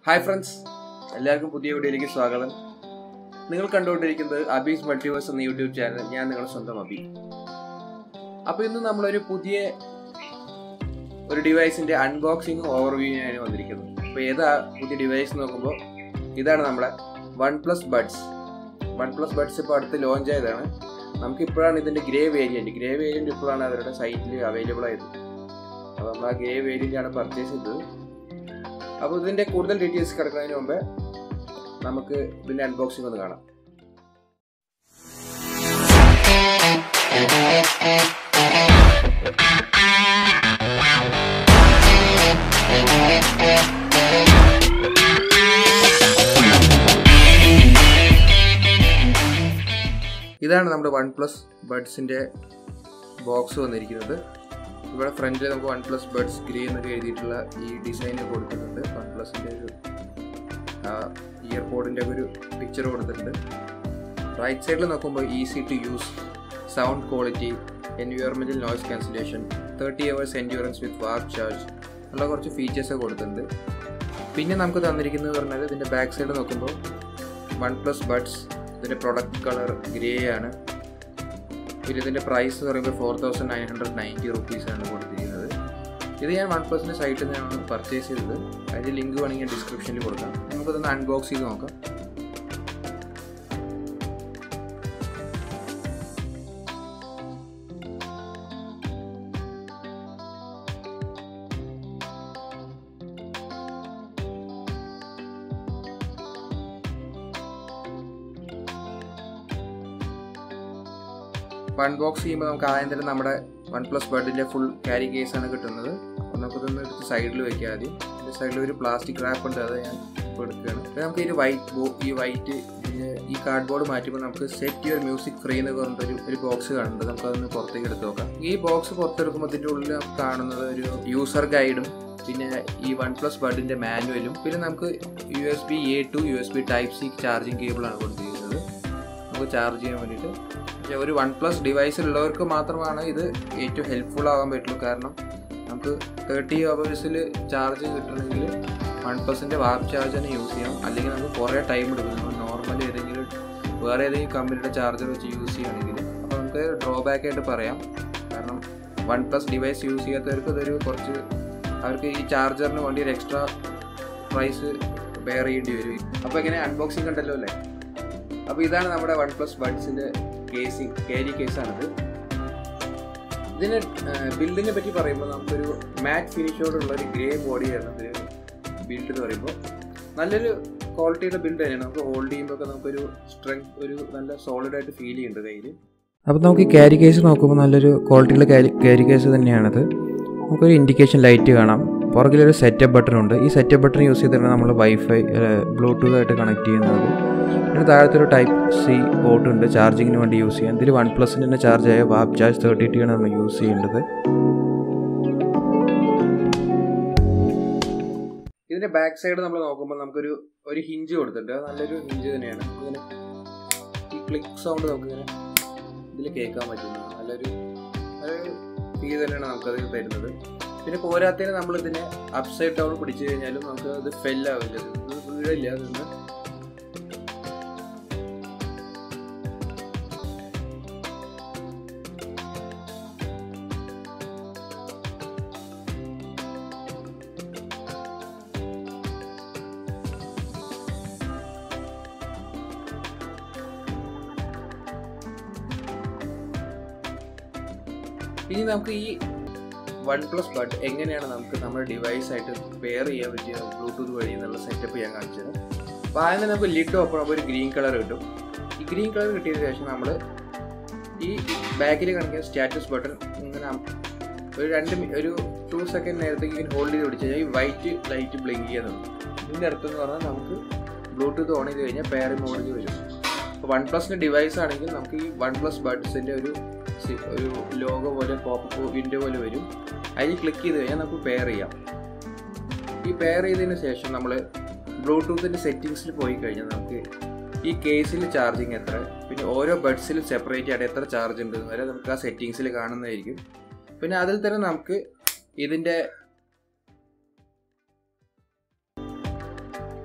hi friends എല്ലാവർക്കും പുതിയ വീഡിയോയിലേക്ക് സ്വാഗതം നിങ്ങൾ കണ്ടുകൊണ്ടിരിക്കുന്നത് അബീസ് മൾട്ടിവേഴ്സ് എന്ന യൂട്യൂബ് ചാനൽ ഞാൻ നിങ്ങളുടെ സ്വന്തം അബി അപ്പോൾ ഇന്ന് നമ്മളൊരു പുതിയ ഒരു ഡിവൈസിന്റെ അൺബോക്സിങ് ഓവർവ്യൂവിനാണ് വന്നിരിക്കുന്നത് അപ്പോൾ ഏതാ പുതിയ ഡിവൈസ് നോക്കുമ്പോൾ ഇതാണ് നമ്മുടെ OnePlus Buds OnePlus Buds ഇപ്പോൾ അടുത്ത് ലോഞ്ച് ആയതാണ് നമുക്ക് ഇപ്പോഴാണ് ഇതിന്റെ ഗ്രേ വേരിയന്റ് ഗ്രേ വേരിയന്റ് ഇപ്പോഴാണ് അവരുടെ സൈറ്റിൽ അവൈലബിൾ ആയത് അപ്പോൾ നമ്മൾ ആ ഗ്രേ വേരിയന്റ് ആണ് പർച്ചേസ് ചെയ്തത് അപ്പോൾ ഇതിന്റെ കൂടുതൽ ഡീറ്റെയിൽസ് കിടക്കുന്നതിന് മുമ്പ് നമുക്ക് ഇതിന്റെ അൺബോക്സിംഗ് ഒന്ന് കാണാം ഇതാണ് നമ്മുടെ വൺ പ്ലസ് ബഡ്സിന്റെ ബോക്സ് വന്നിരിക്കുന്നത് ഇവിടെ ഫ്രണ്ടിൽ നമുക്ക് വൺ പ്ലസ് ബഡ്സ് ഗ്രേ എന്നൊക്കെ എഴുതിയിട്ടുള്ള ഈ ഡിസൈൻ കൊടുത്തിട്ടുണ്ട് വൺ പ്ലസിൻ്റെ ഒരു ഇയർപോഡിൻ്റെ ഒരു പിക്ചർ കൊടുത്തിട്ടുണ്ട് റൈറ്റ് സൈഡിൽ നോക്കുമ്പോൾ easy to use sound quality environmental noise cancellation thirty hours endurance with warp charge ഉള്ള കുറച്ച് ഫീച്ചേഴ്സ് കൊടുത്തിട്ടുണ്ട് പിന്നെ നമുക്ക് തന്നിരിക്കുന്നത് പറഞ്ഞാൽ ഇതിൻ്റെ ബാക്ക് സൈഡ് നോക്കുമ്പോൾ വൺ പ്ലസ് ബഡ്സ് ഇതിൻ്റെ പ്രൊഡക്റ്റ് കളർ ഗ്രേ ആണ് പിന്നെ ഇതിൻ്റെ പ്രൈസ് എന്ന് പറയുമ്പോൾ four thousand nine hundred ninety റുപ്പീസാണ് കൊടുത്തിരിക്കുന്നത് ഇത് ഞാൻ വൺ പ്ലസിൻ്റെ സൈറ്റിൽ നിന്നാണ് പർച്ചേസ് ചെയ്തത് അതിൻ്റെ ലിങ്ക് വേണമെങ്കിൽ ഡിസ്ക്രിപ്ഷനിൽ കൊടുക്കാം നമുക്കതൊന്ന് അൺബോക്സ് ചെയ്ത് നോക്കാം അൺബോക്സ് ചെയ്യുമ്പോൾ നമുക്ക് ആദ്യം തന്നെ നമ്മുടെ വൺ പ്ലസ് ബഡിൻ്റെ ഫുൾ ക്യാരി കേസാണ് കിട്ടുന്നത് അപ്പോൾ നമുക്കിതൊന്ന് എടുത്ത് സൈഡിൽ വെക്കാം ആദ്യം ഇതിൻ്റെ സൈഡിൽ ഒരു പ്ലാസ്റ്റിക് റാപ്പ് ഉണ്ട് അത് ഞാൻ ഇപ്പോൾ എടുക്കുകയാണ് അപ്പോൾ നമുക്ക് ഈ വൈറ്റ് ബോ ഈ വൈറ്റ് ഈ കാർഡ് ബോർഡ് മാറ്റുമ്പോൾ നമുക്ക് സെറ്റ് യുവർ മ്യൂസിക് ഫ്രീ എന്ന് പറഞ്ഞിട്ടൊരു ഒരു ബോക്സ് കാണുന്നുണ്ട് നമുക്ക് അതൊന്ന് പുറത്തേക്ക് എടുത്ത് നോക്കാം ഈ ബോക്സ് പുറത്തെടുക്കുമ്പോൾ ഇതിൻ്റെ ഉള്ളിൽ നമുക്ക് കാണുന്നത് ഒരു യൂസർ ഗൈഡും പിന്നെ ഈ വൺ പ്ലസ് ബഡിൻ്റെ മാനുവലും പിന്നെ നമുക്ക് U S B A to U S B type C charging കേബിളാണ് കൊടുത്തിരിക്കുന്നത് നമുക്ക് ചാർജ് ചെയ്യാൻ വേണ്ടിയിട്ട് പക്ഷേ ഒരു വൺ പ്ലസ് ഡിവൈസിലുള്ളവർക്ക് മാത്രമാണ് ഇത് ഏറ്റവും ഹെൽപ്ഫുൾ ആകാൻ പറ്റുള്ളൂ കാരണം നമുക്ക് തേർട്ടി അവേഴ്സിൽ ചാർജ് കിട്ടണമെങ്കിൽ വൺ പ്ലസിൻ്റെ വാപ്പ് ചാർജ് തന്നെ യൂസ് ചെയ്യാം അല്ലെങ്കിൽ നമുക്ക് കുറേ ടൈം എടുക്കും നമ്മൾ നോർമൽ ഏതെങ്കിലും വേറെ ഏതെങ്കിലും കമ്പനിയുടെ ചാർജർ വെച്ച് യൂസ് ചെയ്യുകയാണെങ്കിൽ അപ്പോൾ നമുക്ക് ഡ്രോബാക്ക് ആയിട്ട് പറയാം കാരണം വൺ പ്ലസ് ഡിവൈസ് യൂസ് ചെയ്യാത്തവർക്ക് ഇതൊരു കുറച്ച് അവർക്ക് ഈ ചാർജറിന് വേണ്ടി ഒരു എക്സ്ട്രാ പ്രൈസ് ബെയർ ചെയ്യേണ്ടി വരും അപ്പോൾ എങ്ങനെ അൺബോക്സിങ് കണ്ടല്ലോ അല്ലേ അപ്പോൾ ഇതാണ് നമ്മുടെ വൺ പ്ലസ് ബഡ്സിൻ്റെ കേസിങ് ക്യാരി കേസാണിത് ഇതിന് ബിൽഡിനെ പറ്റി പറയുമ്പോൾ നമുക്കൊരു മാറ്റ് ഫിനിഷോടുള്ള ഒരു ഗ്രേ ബോഡിയാണ് ഇതിന് ബിൽഡ് എന്ന് പറയുമ്പോൾ നല്ലൊരു ക്വാളിറ്റിയുടെ ബിൽഡ് തന്നെയാണ് നമുക്ക് ഹോൾഡ് ചെയ്യുമ്പോൾ ഒക്കെ നമുക്കൊരു സ്ട്രെങ്ത് ഒരു നല്ല സോളിഡ് ആയിട്ട് ഫീൽ ചെയ്യുന്നുണ്ട് കയ്യിൽ അപ്പോൾ നമുക്ക് ഈ ക്യാരി കേസ് നോക്കുമ്പോൾ നല്ലൊരു ക്വാളിറ്റിയുള്ള ക്യാരി ക്യാരി കേസ് തന്നെയാണിത് നമുക്കൊരു ഇൻഡിക്കേഷൻ ലൈറ്റ് കാണാം പുറകിലൊരു സെറ്റപ്പ് ബട്ടൺ ഉണ്ട് ഈ സെറ്റപ്പ് ബട്ടൺ യൂസ് ചെയ്തിട്ടാണ് നമ്മൾ വൈഫൈ ബ്ലൂടൂത്ത് ആയിട്ട് കണക്ട് ചെയ്യുന്നത് പിന്നെ താഴത്തൊരു ടൈപ്പ് സി പോർട്ട് ഉണ്ട് ചാർജിങ്ങിന് വേണ്ടി യൂസ് ചെയ്യാം ഇതിൽ വൺ പ്ലസിൻ്റെ തന്നെ ചാർജ് ആയ വാപ്പ് ചാർജ് തേർട്ടി ടി ആണ് നമ്മൾ യൂസ് ചെയ്യേണ്ടത് ഇതിന്റെ ബാക്ക് സൈഡ് നമ്മൾ നോക്കുമ്പോൾ നമുക്കൊരു ഒരു ഹിഞ്ച് കൊടുത്തിട്ടുണ്ട് അത് നല്ലൊരു ഹിഞ്ച് തന്നെയാണ് ഇങ്ങനെ ഈ ക്ലിക്ക് സൗണ്ട് നമുക്കിങ്ങനെ ഇതിൽ കേൾക്കാൻ പറ്റുന്നത് നല്ലൊരു നല്ലൊരു ഫീൽ തന്നെയാണ് നമുക്കത് തരുന്നത് പിന്നെ പോരാത്തതിന് നമ്മൾ ഇതിനെ അപ്സൈഡ് ഡൗൺ പിടിച്ചു കഴിഞ്ഞാലും നമുക്ക് അത് ഫെല്ലാവില്ല ഇത് വീഴില്ല അതിന്ന് ഇനി നമുക്ക് ഈ വൺ പ്ലസ് ബഡ് എങ്ങനെയാണ് നമുക്ക് നമ്മുടെ ഡിവൈസ് ആയിട്ട് പെയർ ചെയ്യാൻ പറ്റിയ ബ്ലൂടൂത്ത് വഴി എന്നുള്ള സെറ്റപ്പ് ഞാൻ കാണിച്ചത് അപ്പോൾ ആദ്യം തന്നെ നമുക്ക് ലിഡ് ഓപ്പൺ ആകുമ്പോൾ ഒരു ഗ്രീൻ കളർ കിട്ടും ഈ ഗ്രീൻ കളർ കിട്ടിയതിന് ശേഷം നമ്മൾ ഈ ബാക്കിൽ കാണിക്കുന്ന സ്റ്റാറ്റസ് ബട്ടൺ ഇങ്ങനെ ഒരു രണ്ട് ഒരു ടു സെക്കൻഡ് നേരത്തേക്ക് ഇങ്ങനെ ഹോൾഡ് ചെയ്ത് പിടിച്ച് കഴിഞ്ഞാൽ ഈ വൈറ്റ് ലൈറ്റ് ബ്ലിങ്ക് ചെയ്യുന്നുണ്ട് ഇതിൻ്റെ അർത്ഥം എന്ന് പറഞ്ഞാൽ നമുക്ക് ബ്ലൂടൂത്ത് ഓൺ ചെയ്ത് കഴിഞ്ഞാൽ പെയറിംഗ് മോഡിൽ വരും അപ്പോൾ വൺ പ്ലസിൻ്റെ ഡിവൈസ് ആണെങ്കിൽ നമുക്ക് ഈ വൺ പ്ലസ് ബഡ്സിൻ്റെ ഒരു ഒരു ലോഗോ പോലെ പോപ്പ് വിൻഡോ പോലെ വരും അതിൽ ക്ലിക്ക് ചെയ്ത് കഴിഞ്ഞാൽ നമുക്ക് പെയർ ചെയ്യാം ഈ പെയർ ചെയ്തതിന് ശേഷം നമ്മൾ ബ്ലൂടൂത്തിൻ്റെ സെറ്റിങ്സിൽ പോയി കഴിഞ്ഞാൽ നമുക്ക് ഈ കേസിൽ ചാർജിങ് എത്ര പിന്നെ ഓരോ ബഡ്സിലും സെപ്പറേറ്റ് ആയിട്ട് എത്ര ചാർജ് ഉണ്ട് വരെ നമുക്ക് ആ സെറ്റിങ്സിൽ കാണുന്നതായിരിക്കും പിന്നെ അതിൽ തന്നെ നമുക്ക് ഇതിൻ്റെ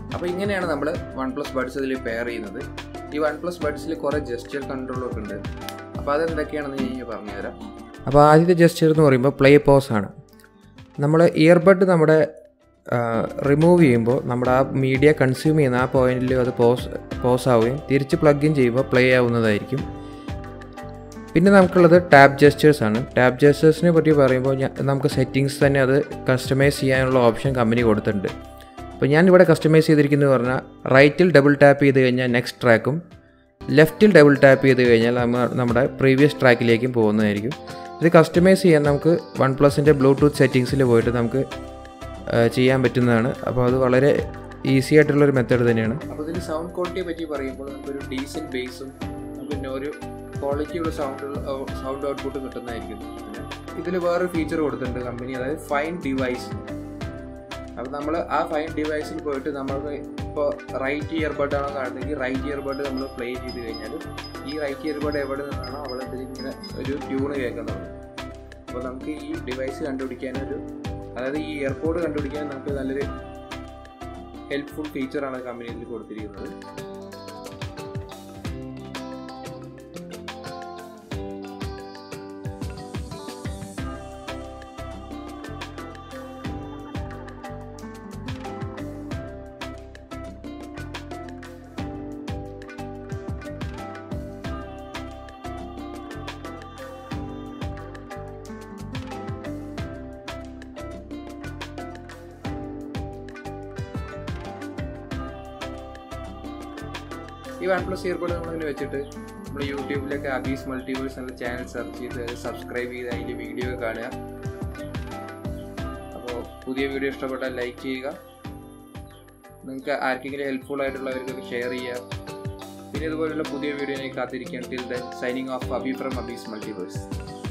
അപ്പോൾ ഇങ്ങനെയാണ് നമ്മൾ വൺ പ്ലസ് ബഡ്സ് ഇതിൽ പെയർ ചെയ്യുന്നത് ഈ വൺ പ്ലസ് ബഡ്സിൽ കുറേ ജസ്റ്റർ കൺട്രോളൊക്കെ ഉണ്ട് അപ്പോൾ അതെന്തൊക്കെയാണെന്ന് ഞാൻ പറഞ്ഞുതരാം അപ്പോൾ ആദ്യത്തെ ജസ്റ്റർ എന്ന് പറയുമ്പോൾ പ്ലേ പോസ് ആണ് നമ്മൾ ഇയർബഡ് നമ്മുടെ റിമൂവ് ചെയ്യുമ്പോൾ നമ്മുടെ ആ മീഡിയ കൺസ്യൂം ചെയ്യുന്ന ആ പോയിന്റിൽ അത് പോസ് പോസ് ആവുകയും തിരിച്ച് പ്ലഗ് ഇൻ ചെയ്യുമ്പോൾ പ്ലേ ആവുന്നതായിരിക്കും പിന്നെ നമുക്കുള്ളത് ടാബ് ജസ്റ്റേഴ്സ് ആണ് ടാബ് ജസ്റ്റേഴ്സിനെ പറ്റി പറയുമ്പോൾ ഞാൻ നമുക്ക് സെറ്റിങ്സ് തന്നെ അത് കസ്റ്റമൈസ് ചെയ്യാനുള്ള ഓപ്ഷൻ കമ്പനി കൊടുത്തിട്ടുണ്ട് അപ്പോൾ ഞാൻ ഇവിടെ കസ്റ്റമൈസ് ചെയ്തിരിക്കുന്നത് പറഞ്ഞാൽ റൈറ്റിൽ ഡബിൾ ടാപ്പ് ചെയ്ത് കഴിഞ്ഞാൽ നെക്സ്റ്റ് ട്രാക്കും ലെഫ്റ്റിൽ ഡബിൾ ടാപ്പ് ചെയ്ത് കഴിഞ്ഞാൽ നമ്മൾ നമ്മുടെ പ്രീവിയസ് ട്രാക്കിലേക്കും പോകുന്നതായിരിക്കും ഇത് കസ്റ്റമൈസ് ചെയ്യാൻ നമുക്ക് വൺ പ്ലസിൻ്റെ ബ്ലൂടൂത്ത് സെറ്റിങ്സിൽ പോയിട്ട് നമുക്ക് ചെയ്യാൻ പറ്റുന്നതാണ് അപ്പോൾ അത് വളരെ ഈസി ആയിട്ടുള്ളൊരു മെത്തേഡ് തന്നെയാണ് അപ്പോൾ ഇതിൽ സൗണ്ട് ക്വാളിറ്റിയെ പറ്റി പറയുമ്പോൾ നമുക്കൊരു ഡീസൻറ്റ് ബേസും പിന്നെ ഒരു ക്വാളിറ്റിയുള്ള സൗണ്ട് സൗണ്ട് ഔട്ട്പുട്ട് കിട്ടുന്നതായിരിക്കും ഇതിൽ വേറൊരു ഫീച്ചർ കൊടുത്തിട്ടുണ്ട് കമ്പനി അതായത് ഫൈൻ ഡിവൈസ് അപ്പോൾ നമ്മൾ ആ ഫൈൻ ഡിവൈസിൽ പോയിട്ട് നമുക്ക് ഇപ്പോൾ റൈറ്റ് ഇയർബഡ് ആണോ കാണുന്നെങ്കിൽ റൈറ്റ് ഇയർബഡ് നമ്മൾ പ്ലേ ചെയ്ത് കഴിഞ്ഞാൽ ഈ റൈറ്റ് ഇയർബഡ് എവിടെ നിന്നാണോ അവിടെ ഇങ്ങനെ ഒരു ട്യൂണ് കേൾക്കുന്നുണ്ട് അപ്പോൾ നമുക്ക് ഈ ഡിവൈസ് കണ്ടുപിടിക്കാനൊരു അതായത് ഈ എയർപോഡ് കണ്ടുപിടിക്കാൻ നമുക്ക് നല്ലൊരു ഹെൽപ്ഫുൾ ഫീച്ചറാണ് കമ്പനി ഇതിൽ കൊടുത്തിരിക്കുന്നത് ഈ വൺ പ്ലസ് ഇയർബഡ് നമ്മളിങ്ങനെ വെച്ചിട്ട് നമ്മൾ യൂട്യൂബിലൊക്കെ അബീസ് മൾട്ടിവേഴ്സ് എന്ന ചാനൽ സെർച്ച് ചെയ്ത് സബ്സ്ക്രൈബ് ചെയ്ത് അതിൻ്റെ വീഡിയോ കാണുക അപ്പോൾ പുതിയ വീഡിയോ ഇഷ്ടപ്പെട്ടാൽ ലൈക്ക് ചെയ്യുക നിങ്ങൾക്ക് ആർക്കെങ്കിലും ഹെൽപ്ഫുൾ ആയിട്ടുള്ളവർക്കൊക്കെ ഷെയർ ചെയ്യുക പിന്നെ ഇതുപോലുള്ള പുതിയ വീഡിയോനെ കാത്തിരിക്കാൻ till then signing off Abi from Abi's multiverse